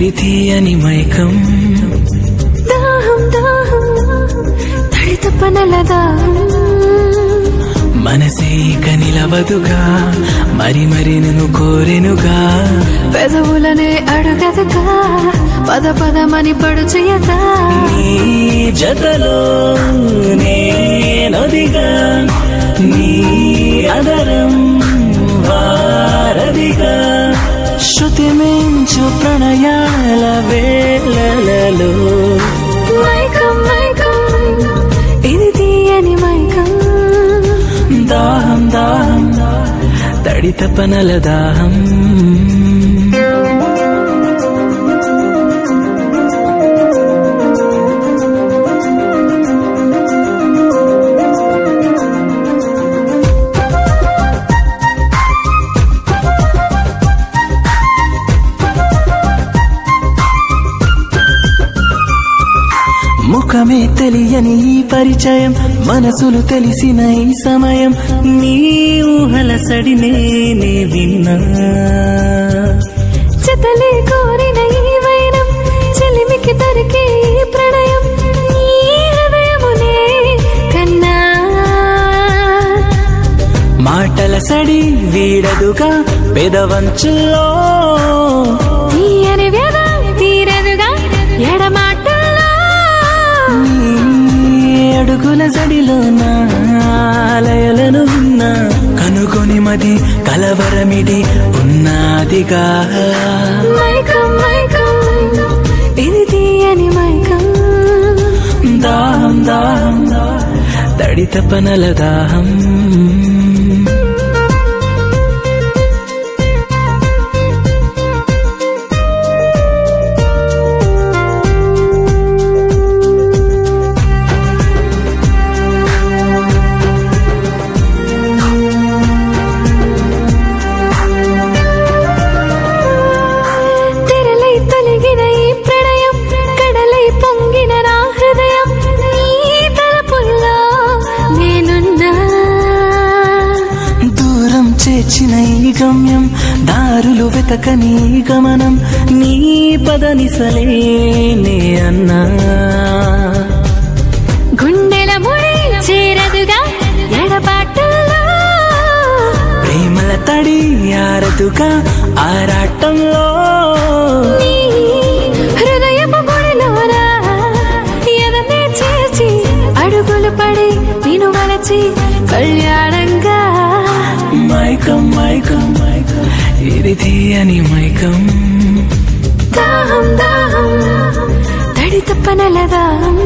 ఇది తీయని మైకం దాహం దాహం తడి తప్పనల దాహం మనసే ఇక నిలవదుగా మరి మరి నన్ను కోరెనుగా పెదవులనే అడుగదగా పద పదమని పడు చేయదా నీ జతలో నేనొదిగా నీ అదరం వారదిగా శృతి మించు ప్రణయాల వేళలలో మైకం మైకం ఇది తీయని మైకం దాహం దాహం తడిత పనల దాహం ముఖమే తెలియని ఈ పరిచయం మనసులు తెలిసిన ఈ సమయం నీ ఊహల సడినే నే విన్నా చెతలే కోరిన ఈ వైరం చెలిమికి దొరికే ఈ ప్రణయం ఈ హృదయమునే కన్నా మాటల సడి వీడదుగా పెదవంచుల్లో తీయని వ్యధ తీరదుగా ఎడమాటల్లో నీ అడుగుల సడిలో నాలయలను విన్నా కనుకొని మది కలవరమిడి ఉన్నాదిగా మైకం మైకం ఇది తీయని మైకం దాహం దాహం తడిత పనల దాహం తెరలై తొలగిన ఈ ప్రణయం కడలై పొంగిన నా హృదయం నీ తలపుల్లో నేనున్నా దూరం చేర్చిన ఈ గమ్యం దారులు వెతకని ఈ గమనం నీ పదనిసలేనే అన్నా గుండెల ముడి చేరదుగా ఎడబాటుల్లో ప్రేమల తడి ఆరదుగా ఆరాటంలో నీ హృదయపు గుడిలోన ఎదనే చేర్చి అడుగులు పడి నిన్ను వలచి కళ్యాణంగా మైకం మైకం మైకం ఇది తీయని మైకం దాహం దాహం తడి తప్పనల దాహం